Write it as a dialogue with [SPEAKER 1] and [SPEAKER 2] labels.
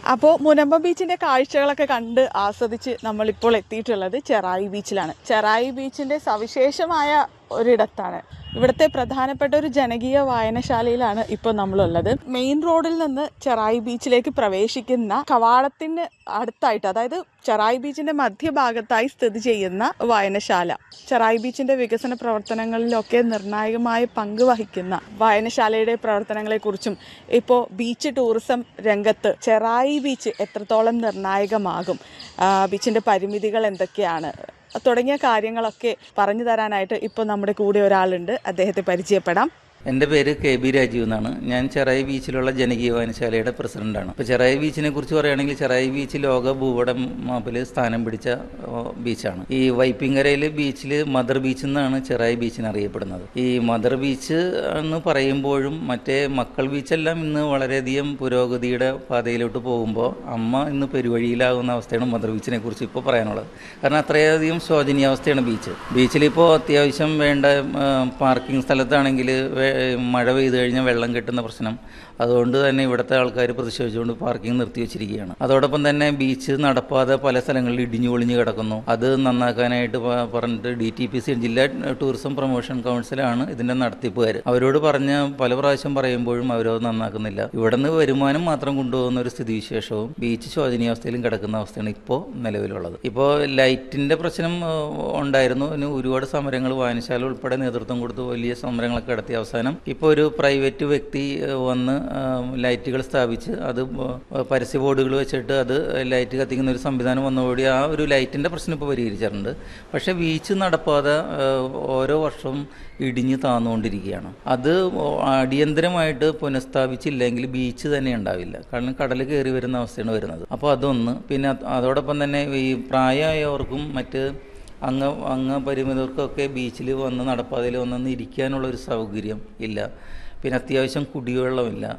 [SPEAKER 1] അപ്പോൾ മുനമ്പം ബീച്ചിന്റെ കാഴ്ചകളൊക്കെ കണ്ട് ആസ്വദിച്ച് നമ്മളിപ്പോൾ എത്തിയിട്ടുള്ളത് ചെറായി ബീച്ചിലാണ് ചെറായി ബീച്ചിന്റെ സവിശേഷമായ ഒരിടത്താണ് ഇവിടുത്തെ പ്രധാനപ്പെട്ട ഒരു ജനകീയ വായനശാലയിലാണ് ഇപ്പോൾ നമ്മളുള്ളത് മെയിൻ റോഡിൽ നിന്ന് ചെറായി ബീച്ചിലേക്ക് പ്രവേശിക്കുന്ന കവാടത്തിന് അടുത്തായിട്ട് അതായത് ചെറായി ബീച്ചിന്റെ മധ്യഭാഗത്തായി സ്ഥിതി ചെയ്യുന്ന വായനശാല ചെറായി ബീച്ചിന്റെ വികസന പ്രവർത്തനങ്ങളിലൊക്കെ നിർണായകമായ പങ്ക് വഹിക്കുന്ന വായനശാലയുടെ പ്രവർത്തനങ്ങളെക്കുറിച്ചും ഇപ്പോൾ ബീച്ച് ടൂറിസം രംഗത്ത് ചെറായി ബീച്ച് എത്രത്തോളം നിർണായകമാകും ആ, ബീച്ചിന്റെ പരിമിതികൾ എന്തൊക്കെയാണ് തുടങ്ങിയ കാര്യങ്ങളൊക്കെ പറഞ്ഞു തരാനായിട്ട് ഇപ്പോൾ നമ്മുടെ കൂടെ ഒരാളുണ്ട് അദ്ദേഹത്തെ പരിചയപ്പെടാം
[SPEAKER 2] എൻ്റെ പേര് കെ ബി രാജീവ് എന്നാണ് ഞാൻ ചെറായി ബീച്ചിലുള്ള ജനകീയ വായനശാലയുടെ പ്രസിഡന്റാണ് ഇപ്പോൾ ചെറായി ബീച്ചിനെ കുറിച്ച് പറയുകയാണെങ്കിൽ ചെറായി ബീച്ച് ലോക ഭൂപട മാപ്പിൽ സ്ഥാനം പിടിച്ച ഓ, ബീച്ചാണ് ഈ വൈപ്പിങ്കരയിൽ ബീച്ചിൽ മദർ ബീച്ച് എന്നാണ് ചെറായി ബീച്ചിന് അറിയപ്പെടുന്നത് ഈ മദർ ബീച്ച് എന്ന് പറയുമ്പോഴും മറ്റേ മക്കൾ ബീച്ചെല്ലാം ഇന്ന് വളരെയധികം പുരോഗതിയുടെ പാതയിലോട്ട് പോകുമ്പോൾ അമ്മ ഇന്ന് പെരുവഴിയിലാകുന്ന അവസ്ഥയാണ് മദർ ബീച്ചിനെ കുറിച്ച് ഇപ്പോൾ പറയാനുള്ളത് കാരണം അത്രയധികം ശോചനീയാവസ്ഥയാണ് ബീച്ച് ബീച്ചിലിപ്പോൾ അത്യാവശ്യം വേണ്ട പാർക്കിംഗ് സ്ഥലത്താണെങ്കിൽ വേ- മഴ പെയ്തു കഴിഞ്ഞാൽ വെള്ളം കെട്ടുന്ന പ്രശ്നം അതുകൊണ്ട് തന്നെ ഇവിടുത്തെ ആൾക്കാർ പ്രതിഷേധിച്ചുകൊണ്ട് പാർക്കിംഗ് നിർത്തി വെച്ചിരിക്കുകയാണ് അതോടൊപ്പം തന്നെ ബീച്ച് നടപ്പാതെ പല സ്ഥലങ്ങളിൽ ഇടിഞ്ഞു പൊളിഞ്ഞു കിടക്കുന്നു അത് നന്നാക്കാനായിട്ട് പ- പറഞ്ഞിട്ട് ഡി ടി പി സി ജില്ലാ ടൂറിസം പ്രൊമോഷൻ കൗൺസിലാണ് ഇതിന്റെ നടത്തിപ്പുകാർ അവരോട് പറഞ്ഞ പല പ്രാവശ്യം പറയുമ്പോഴും അവരത് നന്നാക്കുന്നില്ല ഇവിടെ നിന്ന് വരുമാനം മാത്രം കൊണ്ടുപോകുന്ന ഒരു സ്ഥിതിവിശേഷവും ബീച്ച് ശോചനീയാവസ്ഥയിലും കിടക്കുന്ന അവസ്ഥയാണ് ഇപ്പോൾ നിലവിലുള്ളത് ഇപ്പോൾ ലൈറ്റിന്റെ പ്രശ്നം ഏഹ്, ഉണ്ടായിരുന്നു അതിന് ഒരുപാട് സമരങ്ങൾ വായനശാല ഉൾപ്പെടെ നേതൃത്വം കൊടുത്ത് വലിയ സമരങ്ങളൊക്കെ നടത്തി അവസാനം ഇപ്പോൾ ഒരു പ്രൈവറ്റ് വ്യക്തി ഏഹ്, വന്ന് ഏഹ്, ലൈറ്റുകൾ സ്ഥാപിച്ച് അത് ഏഹ്, പരസ്യ ബോർഡുകൾ വെച്ചിട്ട് അത് ലൈറ്റ് കത്തിക്കുന്ന ഒരു സംവിധാനം വന്നതോടെ ആ ഒരു ലൈറ്റിന്റെ പ്രശ്നം ഇപ്പോൾ പരിഹരിച്ചിട്ടുണ്ട് പക്ഷേ ബീച്ച് നടപ്പാതെ ഏഹ്, ഓരോ വർഷവും ഇടിഞ്ഞ് താന്നുകൊണ്ടിരിക്കുകയാണ് അത് അടിയന്തരമായിട്ട് പുനഃസ്ഥാപിച്ചില്ലെങ്കിൽ ബീച്ച് തന്നെ ഉണ്ടാവില്ല കാരണം കടൽ കയറി വരുന്ന അവസ്ഥയാണ് വരുന്നത് അപ്പോൾ അതൊന്ന് പിന്നെ അത് അതോടൊപ്പം തന്നെ ഈ പ്രായമായവർക്കും മറ്റ് അംഗ അംഗപരിമിതർക്കൊക്കെ ബീച്ചിൽ വന്ന് നടപ്പാതയിൽ വന്നൊന്ന് ഇരിക്കാനുള്ള ഒരു സൗകര്യം ഇല്ല പിന്നെ അത്യാവശ്യം കുടിവെള്ളമില്ല